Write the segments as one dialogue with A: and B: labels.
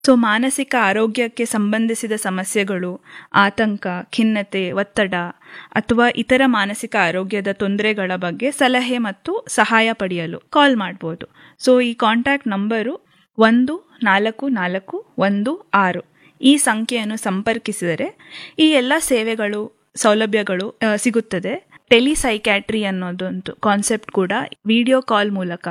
A: so ಮಾನಸಿಕ ಆರೋಗ್ಯಕ್ಕೆ ಸಂಬಂಧಿಸಿದ ಸಮಸ್ಯೆಗಳು ಆತಂಕ ಖಿನ್ನತೆ ಒತ್ತಡ ಅಥವಾ ಇತರ ಮಾನಸಿಕ ಆರೋಗ್ಯದ ತೊಂದರೆಗಳ ಬಗ್ಗೆ ಸಲಹೆ ಮತ್ತು ಸಹಾಯ ಪಡೆಯಲು ಕಾಲ್ ಮಾಡಬಹುದು ಸೊ ಈ ಕಾಂಟ್ಯಾಕ್ಟ್ ನಂಬರು ಒಂದು ನಾಲ್ಕು ನಾಲ್ಕು ಒಂದು ಆರು ಈ ಸಂಖ್ಯೆಯನ್ನು ಸಂಪರ್ಕಿಸಿದರೆ ಈ ಎಲ್ಲ ಸೇವೆಗಳು ಸೌಲಭ್ಯಗಳು ಆ, ಸಿಗುತ್ತದೆ ಟೆಲಿಸೈಕ್ಯಾಟ್ರಿ ಅನ್ನೋದೊಂದು ಕಾನ್ಸೆಪ್ಟ್ ಕೂಡ ವಿಡಿಯೋ ಕಾಲ್ ಮೂಲಕ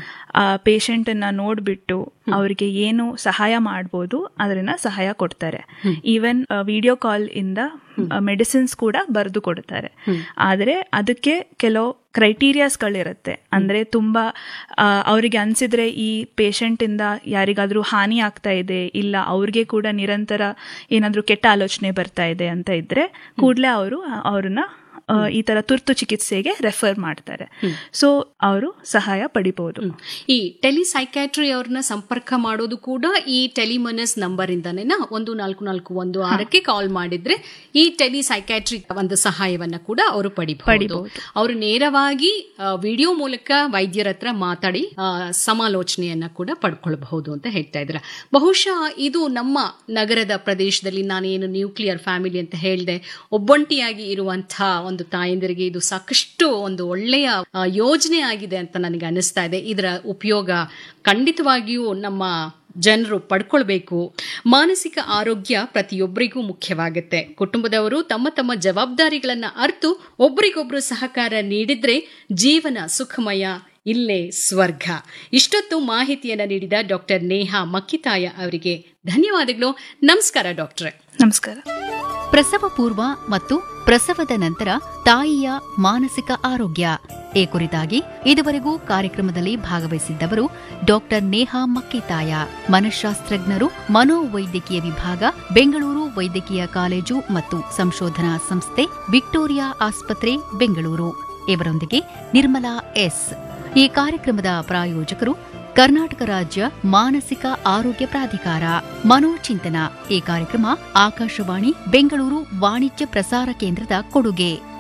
A: ಆ ಪೇಷಂಟ್ ಅನ್ನ ನೋಡ್ಬಿಟ್ಟು ಅವರಿಗೆ ಏನು ಸಹಾಯ ಮಾಡ್ಬೋದು ಅದನ್ನ ಸಹಾಯ ಕೊಡ್ತಾರೆ ಈವನ್ ವಿಡಿಯೋ ಕಾಲ್ ಇಂದ ಮೆಡಿಸಿನ್ಸ್ ಕೂಡ ಬರೆದು ಕೊಡ್ತಾರೆ ಆದರೆ ಅದಕ್ಕೆ ಕೆಲವು ಕ್ರೈಟೀರಿಯಾಸ್ಗಳಿರುತ್ತೆ ಅಂದ್ರೆ ತುಂಬಾ ಆ, ಅವರಿಗೆ ಅನ್ಸಿದ್ರೆ ಈ ಪೇಷಂಟ್ ಇಂದ ಯಾರಿಗಾದ್ರೂ ಹಾನಿ ಆಗ್ತಾ ಇದೆ ಇಲ್ಲ ಅವ್ರಿಗೆ ಕೂಡ ನಿರಂತರ ಏನಾದ್ರೂ ಕೆಟ್ಟ ಆಲೋಚನೆ ಬರ್ತಾ ಇದೆ ಅಂತ ಇದ್ರೆ ಕೂಡಲೇ ಅವರು ಅವ್ರನ್ನ ಆ, ಈ ತರ ತುರ್ತು ಚಿಕಿತ್ಸೆಗೆ ರೆಫರ್ ಮಾಡ್ತಾರೆ ಸೊ ಅವರು ಸಹಾಯ ಪಡಿಬಹುದು
B: ಈ ಟೆಲಿಸೈಕ್ಯಾಟ್ರಿ ಅವ್ರನ್ನ ಸಂಪರ್ಕ ಮಾಡೋದು ಕೂಡ ಈ ಟೆಲಿಮನಸ್ ನಂಬರ್ ಇಂದಾನೇನಾ ಒಂದು ನಾಲ್ಕು ನಾಲ್ಕು ಒಂದು ಆರಕ್ಕೆ ಕಾಲ್ ಮಾಡಿದ್ರೆ ಈ ಟೆಲಿಸೈಕ್ಯಾಟ್ರಿ ಒಂದು ಸಹಾಯವನ್ನ ಕೂಡ ಅವರು ಪಡಿಬಹುದು ಅವರು ನೇರವಾಗಿ ವಿಡಿಯೋ ಮೂಲಕ ವೈದ್ಯರ ಹತ್ರ ಮಾತಾಡಿ ಆ, ಸಮಾಲೋಚನೆಯನ್ನ ಕೂಡ ಪಡ್ಕೊಳ್ಬಹುದು ಅಂತ ಹೇಳ್ತಾ ಇದ್ರ ಬಹುಶಃ ಇದು ನಮ್ಮ ನಗರದ ಪ್ರದೇಶದಲ್ಲಿ ನಾನೇನು ನ್ಯೂಕ್ಲಿಯರ್ ಫ್ಯಾಮಿಲಿ ಅಂತ ಹೇಳಿದೆ ಒಬ್ಬಂಟಿಯಾಗಿ ಇರುವಂತಹ ಒಂದು ತಾಯಂದಿರಿಗೆ ಇದು ಸಾಕಷ್ಟು ಒಂದು ಒಳ್ಳೆಯ ಆ, ಯೋಜನೆ ಆಗಿದೆ ಅಂತ ನನಗೆ ಅನಿಸ್ತಾ ಇದೆ ಇದರ ಉಪಯೋಗ ಖಂಡಿತವಾಗಿಯೂ ನಮ್ಮ ಜನರು ಪಡ್ಕೊಳ್ಬೇಕು ಮಾನಸಿಕ ಆರೋಗ್ಯ ಪ್ರತಿಯೊಬ್ಬರಿಗೂ ಮುಖ್ಯವಾಗುತ್ತೆ ಕುಟುಂಬದವರು ತಮ್ಮ ತಮ್ಮ ಜವಾಬ್ದಾರಿಗಳನ್ನ ಅರ್ತು ಒಬ್ರಿಗೊಬ್ರು ಸಹಕಾರ ನೀಡಿದ್ರೆ ಜೀವನ ಸುಖಮಯ ಇಲ್ಲೇ ಸ್ವರ್ಗ ಇಷ್ಟೊತ್ತು ಮಾಹಿತಿಯನ್ನ ನೀಡಿದ ಡಾಕ್ಟರ್ ನೇಹಾ ಮಕ್ಕಿತಾಯ ಅವರಿಗೆ ಧನ್ಯವಾದಗಳು ನಮಸ್ಕಾರ ಡಾಕ್ಟ್ರೆ
A: ನಮಸ್ಕಾರ
C: ಪ್ರಸವ ಪೂರ್ವ ಮತ್ತು ಪ್ರಸವದ ನಂತರ ತಾಯಿಯ ಮಾನಸಿಕ ಆರೋಗ್ಯ ಈ ಕುರಿತಾಗಿ ಇದುವರೆಗೂ ಕಾರ್ಯಕ್ರಮದಲ್ಲಿ ಭಾಗವಹಿಸಿದ್ದವರು ಡಾಕ್ಟರ್ ನೇಹಾ ಮಕ್ಕಿತಾಯ ಮನಃಶಾಸ್ತ್ರಜ್ಞರು ಮನೋವೈದ್ಯಕೀಯ ವಿಭಾಗ ಬೆಂಗಳೂರು ವೈದ್ಯಕೀಯ ಕಾಲೇಜು ಮತ್ತು ಸಂಶೋಧನಾ ಸಂಸ್ಥೆ ವಿಕ್ಟೋರಿಯಾ ಆಸ್ಪತ್ರೆ ಬೆಂಗಳೂರು ಇವರೊಂದಿಗೆ ನಿರ್ಮಲಾ ಎಸ್ ಈ ಕಾರ್ಯಕ್ರಮದ ಪ್ರಾಯೋಜಕರು ಕರ್ನಾಟಕ ರಾಜ್ಯ ಮಾನಸಿಕ ಆರೋಗ್ಯ ಪ್ರಾಧಿಕಾರ ಮನೋಚಿಂತನ ಈ ಕಾರ್ಯಕ್ರಮ ಆಕಾಶವಾಣಿ ಬೆಂಗಳೂರು ವಾಣಿಜ್ಯ ಪ್ರಸಾರ ಕೇಂದ್ರದ ಕೊಡುಗೆ